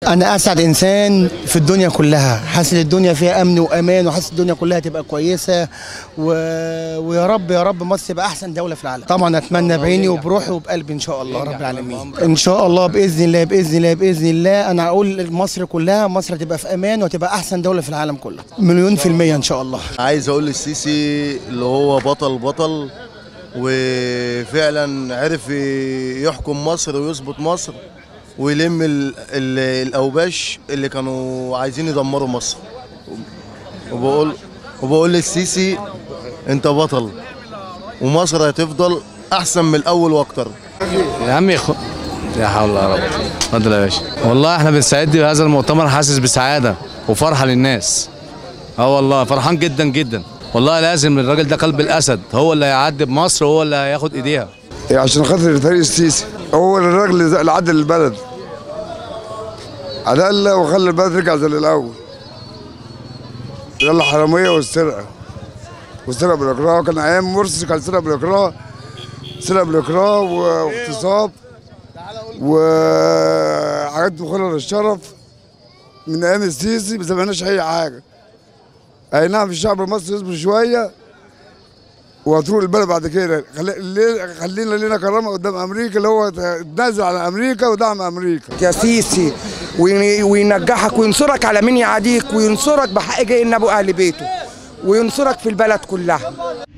انا اسعد انسان في الدنيا كلها حاسس ان الدنيا فيها امن وامان وحاسس الدنيا كلها تبقى كويسه و... ويا رب يا رب مصر تبقى احسن دوله في العالم طبعا اتمنى بعيني وبروحي وبقلبي ان شاء الله رب العالمين ان شاء الله باذن الله باذن الله باذن الله انا اقول مصر كلها مصر تبقى في امان وتبقى احسن دوله في العالم كله مليون في الميه ان شاء الله عايز اقول للسيسي اللي هو بطل بطل وفعلا عرف يحكم مصر ويظبط مصر ويلم ال ال الاوباش اللي كانوا عايزين يدمروا مصر وبقول وبقول للسيسي انت بطل ومصر هتفضل احسن من الاول واكتر يا عم يا خو... يا حول الله يا رب اتفضل يا باشا والله احنا بنسعد بهذا المؤتمر حاسس بسعاده وفرحه للناس اه والله فرحان جدا جدا والله لازم الراجل ده قلب الاسد هو اللي هيعدي بمصر وهو اللي هياخد ايديها عشان خاطر الفريق السيسي هو الراجل اللي عدل البلد عدل وخلى البلد رجع زي الاول يلا حراميه والسرقه والسرقه بالاكراه كان ايام مرسي كان سرقه بالاكراه سرقه بالاكراه واغتصاب وحاجات مخله للشرف من ايام السيسي ما سمعناش اي حاجه اي نعم الشعب المصري يصبر شويه وهتروح البلد بعد كده خلي خلينا لنا كرامه قدام امريكا اللي هو تنازل على امريكا ودعم امريكا يا سيسي وينجحك وينصرك على من يعاديك وينصرك بحق جاي ابو اهل بيته وينصرك في البلد كلها